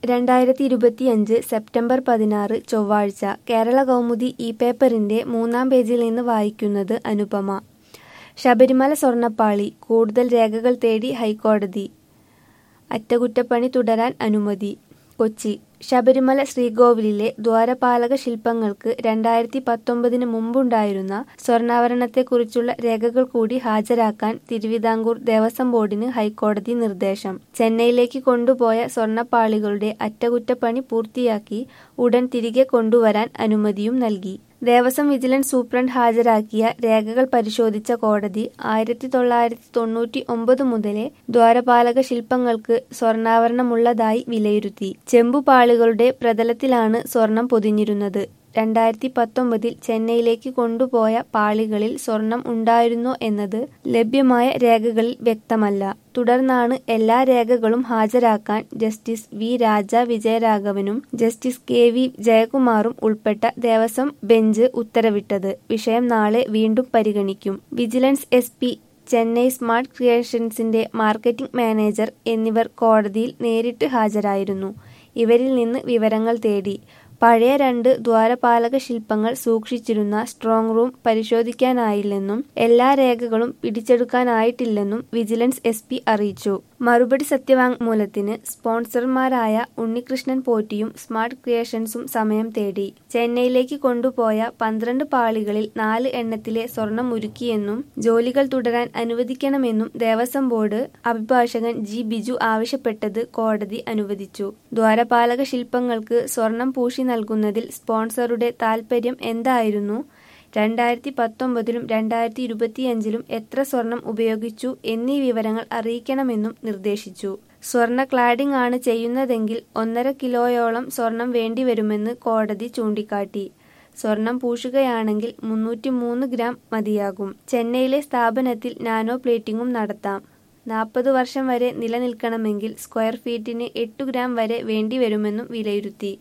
രണ്ടായിരത്തി ഇരുപത്തിയഞ്ച് സെപ്റ്റംബർ പതിനാറ് ചൊവ്വാഴ്ച കേരള കൗമുദി ഈ പേപ്പറിന്റെ മൂന്നാം പേജിൽ നിന്ന് വായിക്കുന്നത് അനുപമ ശബരിമല സ്വർണ്ണപ്പാളി കൂടുതൽ രേഖകൾ തേടി ഹൈക്കോടതി അറ്റകുറ്റപ്പണി തുടരാൻ അനുമതി കൊച്ചി ശബരിമല ശ്രീകോവിലിലെ ദ്വാരപാലക ശില്പങ്ങൾക്ക് രണ്ടായിരത്തി പത്തൊമ്പതിന് മുമ്പുണ്ടായിരുന്ന സ്വർണ്ണാഭരണത്തെക്കുറിച്ചുള്ള രേഖകൾ കൂടി ഹാജരാക്കാൻ തിരുവിതാംകൂർ ദേവസ്വം ബോർഡിന് ഹൈക്കോടതി നിർദ്ദേശം ചെന്നൈയിലേക്ക് കൊണ്ടുപോയ സ്വർണ്ണപ്പാളികളുടെ അറ്റകുറ്റപ്പണി പൂർത്തിയാക്കി ഉടൻ തിരികെ കൊണ്ടുവരാൻ അനുമതിയും നൽകി ദേവസ്വം വിജിലൻസ് സൂപ്രണ്ട് ഹാജരാക്കിയ രേഖകൾ പരിശോധിച്ച കോടതി ആയിരത്തി തൊള്ളായിരത്തി തൊണ്ണൂറ്റി ഒമ്പത് മുതലേ ദ്വാരപാലക ശില്പങ്ങൾക്ക് സ്വർണ്ണാഭരണമുള്ളതായി വിലയിരുത്തി ചെമ്പുപാളികളുടെ പ്രതലത്തിലാണ് സ്വർണം പൊതിഞ്ഞിരുന്നത് രണ്ടായിരത്തി പത്തൊമ്പതിൽ ചെന്നൈയിലേക്ക് കൊണ്ടുപോയ പാളികളിൽ സ്വർണം ഉണ്ടായിരുന്നോ എന്നത് ലഭ്യമായ രേഖകളിൽ വ്യക്തമല്ല തുടർന്നാണ് എല്ലാ രേഖകളും ഹാജരാക്കാൻ ജസ്റ്റിസ് വി രാജ വിജയരാഘവനും ജസ്റ്റിസ് കെ വി ജയകുമാറും ഉൾപ്പെട്ട ദേവസ്വം ബെഞ്ച് ഉത്തരവിട്ടത് വിഷയം നാളെ വീണ്ടും പരിഗണിക്കും vigilance S P Chennai smart ക്രിയേഷൻസിന്റെ മാർക്കറ്റിംഗ് മാനേജർ എന്നിവർ കോടതിയിൽ നേരിട്ട് ഹാജരായിരുന്നു ഇവരിൽ നിന്ന് വിവരങ്ങൾ തേടി പഴയ രണ്ട് ദ്വാരപാലക ശില്പങ്ങൾ സൂക്ഷിച്ചിരുന്ന സ്ട്രോങ് റൂം പരിശോധിക്കാനായില്ലെന്നും എല്ലാ രേഖകളും പിടിച്ചെടുക്കാനായിട്ടില്ലെന്നും വിജിലൻസ് എസ് പി അറിയിച്ചു മറുപടി സത്യവാങ്മൂലത്തിന് സ്പോൺസർമാരായ ഉണ്ണികൃഷ്ണൻ പോറ്റിയും സ്മാർട്ട് ക്രിയേഷൻസും സമയം തേടി ചെന്നൈയിലേക്ക് കൊണ്ടുപോയ പന്ത്രണ്ട് പാളികളിൽ നാല് എണ്ണത്തിലെ സ്വർണം ഉരുക്കിയെന്നും ജോലികൾ തുടരാൻ അനുവദിക്കണമെന്നും ദേവസ്വം ബോർഡ് അഭിഭാഷകൻ ജി ബിജു ആവശ്യപ്പെട്ടത് കോടതി അനുവദിച്ചു ദ്വാരപാലക ശില്പങ്ങൾക്ക് സ്വർണം പൂശി നൽകുന്നതിൽ സ്പോൺസറുടെ താൽപര്യം എന്തായിരുന്നു രണ്ടായിരത്തി പത്തൊമ്പതിലും രണ്ടായിരത്തി ഇരുപത്തിയഞ്ചിലും എത്ര സ്വർണം ഉപയോഗിച്ചു എന്നീ വിവരങ്ങൾ അറിയിക്കണമെന്നും നിർദ്ദേശിച്ചു സ്വർണ്ണ ക്ലാഡിംഗ് ആണ് ചെയ്യുന്നതെങ്കിൽ ഒന്നര കിലോയോളം സ്വർണം വേണ്ടിവരുമെന്ന് കോടതി ചൂണ്ടിക്കാട്ടി സ്വർണം പൂശുകയാണെങ്കിൽ മുന്നൂറ്റി മൂന്ന് ഗ്രാം മതിയാകും ചെന്നൈയിലെ സ്ഥാപനത്തിൽ നാനോ പ്ലേറ്റിംഗും നടത്താം നാൽപ്പത് വർഷം വരെ നിലനിൽക്കണമെങ്കിൽ സ്ക്വയർ ഫീറ്റിന് എട്ടു ഗ്രാം വരെ വേണ്ടിവരുമെന്നും വിലയിരുത്തി